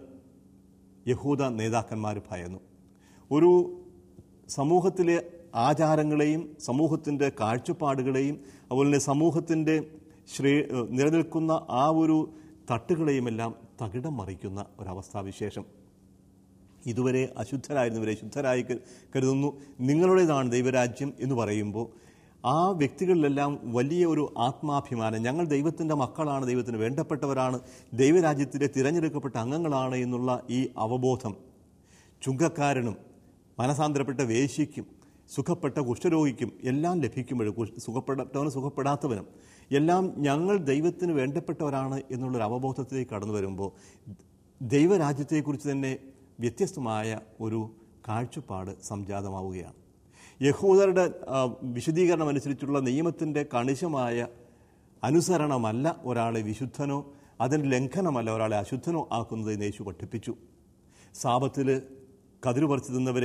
യഹൂദ നേതാക്കന്മാർ ഭയന്നു ഒരു സമൂഹത്തിലെ ആചാരങ്ങളെയും സമൂഹത്തിൻ്റെ കാഴ്ചപ്പാടുകളെയും അതുപോലെ തന്നെ സമൂഹത്തിൻ്റെ ശ്രേ ഏഹ് നിലനിൽക്കുന്ന ആ ഒരു തട്ടുകളെയുമെല്ലാം തകിടം മറിക്കുന്ന ഒരവസ്ഥാവിശേഷം ഇതുവരെ അശുദ്ധരായിരുന്നവരെ ശുദ്ധരായി കരു- കരുതുന്നു നിങ്ങളുടേതാണ് ദൈവരാജ്യം എന്ന് പറയുമ്പോൾ ആ വ്യക്തികളിലെല്ലാം വലിയ ഒരു ആത്മാഭിമാനം ഞങ്ങൾ ദൈവത്തിൻ്റെ മക്കളാണ് ദൈവത്തിന് വേണ്ടപ്പെട്ടവരാണ് ദൈവരാജ്യത്തിലെ തിരഞ്ഞെടുക്കപ്പെട്ട അംഗങ്ങളാണ് എന്നുള്ള ഈ അവബോധം ചുങ്കക്കാരനും മനസാന്തരപ്പെട്ട വേശ്യയ്ക്കും സുഖപ്പെട്ട കുഷ്ഠരോഗിക്കും എല്ലാം ലഭിക്കുമ്പോഴും കുഷ്- സുഖപ്പെട്ടവനും സുഖപ്പെടാത്തവനും എല്ലാം ഞങ്ങൾ ദൈവത്തിന് വേണ്ടപ്പെട്ടവരാണ് എന്നുള്ളൊരു അവബോധത്തിലേക്ക് കടന്നു വരുമ്പോൾ ദൈവരാജ്യത്തെക്കുറിച്ച് തന്നെ വ്യത്യസ്തമായ ഒരു കാഴ്ചപ്പാട് സംജാതമാവുകയാണ് യഹൂദരുടെ ആ, വിശദീകരണം അനുസരിച്ചുള്ള നിയമത്തിൻ്റെ കണിശമായ അനുസരണമല്ല ഒരാളെ വിശുദ്ധനോ അതിന് ലംഘനമല്ല ഒരാളെ അശുദ്ധനോ ആക്കുന്നത് എന്ന് യേശു പഠിപ്പിച്ചു സാപത്തിൽ കതിരു പറിച്ചു തിന്നവരെ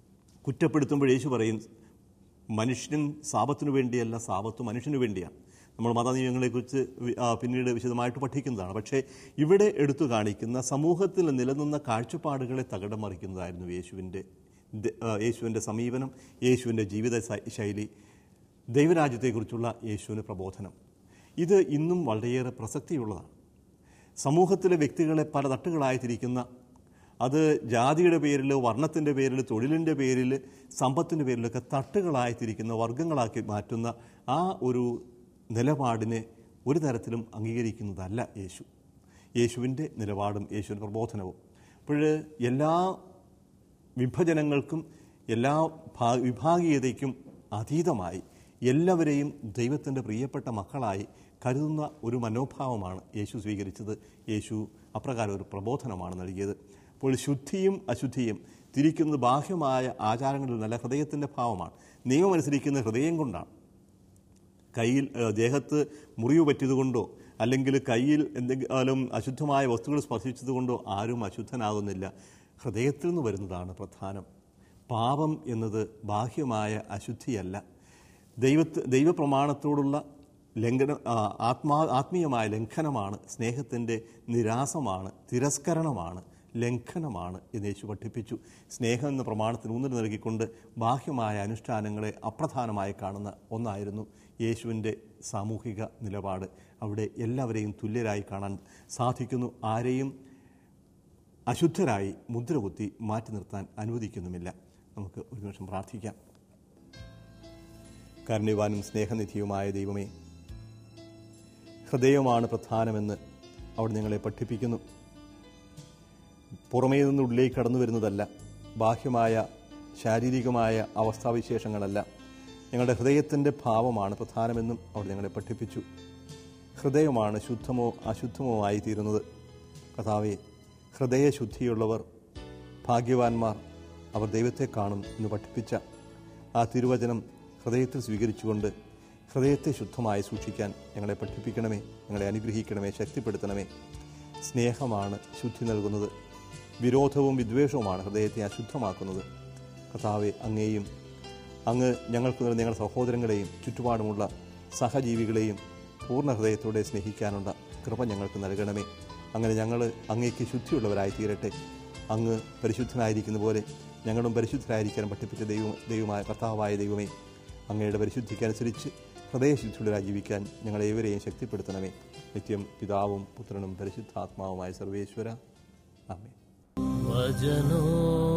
കുറ്റപ്പെടുത്തുമ്പോൾ യേശു പറയും മനുഷ്യൻ സാപത്തിനു വേണ്ടിയല്ല സാപത്ത് മനുഷ്യനു വേണ്ടിയാണ് നമ്മൾ മതനിയമങ്ങളെക്കുറിച്ച് വി- ആ, പിന്നീട് വിശദമായിട്ട് പഠിക്കുന്നതാണ് പക്ഷേ ഇവിടെ എടുത്തു കാണിക്കുന്ന സമൂഹത്തിൽ നിലനിന്ന കാഴ്ചപ്പാടുകളെ തകിടം മറിക്കുന്നതായിരുന്നു യേശുവിൻ്റെ ദ- ആ, യേശുവിൻ്റെ സമീപനം യേശുവിൻ്റെ ജീവിത ശൈ- ശൈലി ദൈവരാജ്യത്തെക്കുറിച്ചുള്ള യേശുവിൻ്റെ പ്രബോധനം ഇത് ഇന്നും വളരെയേറെ പ്രസക്തിയുള്ളതാണ് സമൂഹത്തിലെ വ്യക്തികളെ പല തട്ടുകളായി തിരിക്കുന്ന അത് ജാതിയുടെ പേരിൽ വർണ്ണത്തിൻ്റെ പേരിൽ തൊഴിലിൻ്റെ പേരിൽ സമ്പത്തിൻ്റെ പേരിലൊക്കെ തട്ടുകളായി തിരിക്കുന്ന വർഗങ്ങളാക്കി മാറ്റുന്ന ആ ഒരു നിലപാടിനെ ഒരു തരത്തിലും അംഗീകരിക്കുന്നതല്ല യേശു യേശുവിൻ്റെ നിലപാടും യേശുവിൻ്റെ പ്രബോധനവും അപ്പോൾ എല്ലാ വിഭജനങ്ങൾക്കും എല്ലാ ഭാ- വിഭാഗീയതയ്ക്കും അതീതമായി എല്ലാവരെയും ദൈവത്തിൻ്റെ പ്രിയപ്പെട്ട മക്കളായി കരുതുന്ന ഒരു മനോഭാവമാണ് യേശു സ്വീകരിച്ചത് യേശു അപ്രകാരം ഒരു പ്രബോധനമാണ് നൽകിയത് അപ്പോൾ ശുദ്ധിയും അശുദ്ധിയും തിരിക്കുന്നത് ബാഹ്യമായ ആചാരങ്ങളിൽ നല്ല ഹൃദയത്തിൻ്റെ ഭാവമാണ് നിയമമനുസരിക്കുന്ന ഹൃദയം കൊണ്ടാണ് കയ്യിൽ ഏഹ്, ദേഹത്ത് മുറിവ് പറ്റിയതുകൊണ്ടോ അല്ലെങ്കിൽ കയ്യിൽ എന്തെങ്കിലും അശുദ്ധമായ വസ്തുക്കൾ സ്പർശിച്ചതുകൊണ്ടോ ആരും അശുദ്ധനാകുന്നില്ല ഹൃദയത്തിൽ നിന്ന് വരുന്നതാണ് പ്രധാനം പാപം എന്നത് ബാഹ്യമായ അശുദ്ധിയല്ല ദൈവത്ത് ദൈവപ്രമാണത്തോടുള്ള ലംഘന ആ, ആത്മാ ആത്മീയമായ ലംഘനമാണ് സ്നേഹത്തിൻ്റെ നിരാസമാണ് തിരസ്കരണമാണ് ലംഘനമാണ് എന്ന് യേശു പഠിപ്പിച്ചു സ്നേഹം എന്ന പ്രമാണത്തിന് ഊന്നൽ നൽകിക്കൊണ്ട് ബാഹ്യമായ അനുഷ്ഠാനങ്ങളെ അപ്രധാനമായി കാണുന്ന ഒന്നായിരുന്നു യേശുവിൻ്റെ സാമൂഹിക നിലപാട് അവിടെ എല്ലാവരെയും തുല്യരായി കാണാൻ സാധിക്കുന്നു ആരെയും അശുദ്ധരായി മുദ്രകുത്തി മാറ്റി നിർത്താൻ അനുവദിക്കുന്നുമില്ല നമുക്ക് ഒരു നിമിഷം പ്രാർത്ഥിക്കാം കാരുണ്യവാനും സ്നേഹനിധിയുമായ ദൈവമേ ഹൃദയമാണ് പ്രധാനമെന്ന് അവിടെ ഞങ്ങളെ പഠിപ്പിക്കുന്നു പുറമേ നിന്ന് ഉള്ളിലേക്ക് കടന്നു വരുന്നതല്ല ബാഹ്യമായ ശാരീരികമായ അവസ്ഥാവിശേഷങ്ങളല്ല ഞങ്ങളുടെ ഹൃദയത്തിൻ്റെ ഭാവമാണ് പ്രധാനമെന്നും അവിടെ ഞങ്ങളെ പഠിപ്പിച്ചു ഹൃദയമാണ് ശുദ്ധമോ അശുദ്ധമോ ആയി തീരുന്നത് കഥാവെ ഹൃദയശുദ്ധിയുള്ളവർ ഭാഗ്യവാന്മാർ അവർ ദൈവത്തെ കാണും എന്ന് പഠിപ്പിച്ച ആ തിരുവചനം ഹൃദയത്തിൽ സ്വീകരിച്ചുകൊണ്ട് ഹൃദയത്തെ ശുദ്ധമായി സൂക്ഷിക്കാൻ ഞങ്ങളെ പഠിപ്പിക്കണമേ ഞങ്ങളെ അനുഗ്രഹിക്കണമേ ശക്തിപ്പെടുത്തണമേ സ്നേഹമാണ് ശുദ്ധി നൽകുന്നത് വിരോധവും വിദ്വേഷവുമാണ് ഹൃദയത്തെ അശുദ്ധമാക്കുന്നത് കഥാവെ അങ്ങേയും അങ്ങ് ഞങ്ങൾക്ക് നൽകുന്ന ഞങ്ങളുടെ സഹോദരങ്ങളെയും ചുറ്റുപാടുമുള്ള സഹജീവികളെയും പൂർണ്ണ ഹൃദയത്തോടെ സ്നേഹിക്കാനുള്ള കൃപ ഞങ്ങൾക്ക് നൽകണമേ അങ്ങനെ ഞങ്ങൾ അങ്ങേക്ക് ശുദ്ധിയുള്ളവരായി തീരട്ടെ അങ്ങ് പരിശുദ്ധനായിരിക്കുന്ന പോലെ ഞങ്ങളും പരിശുദ്ധരായിരിക്കാൻ പഠിപ്പിച്ച ദൈവം ദൈവമായ കർത്താവായ ദൈവമേ അങ്ങയുടെ പരിശുദ്ധിക്കനുസരിച്ച് ഹൃദയശുദ്ധിയുള്ളവരായി ജീവിക്കാൻ ഞങ്ങളെ ഏവരെയും ശക്തിപ്പെടുത്തണമേ നിത്യം പിതാവും പുത്രനും പരിശുദ്ധാത്മാവുമായ സർവേശ്വര ആമേ വചനോ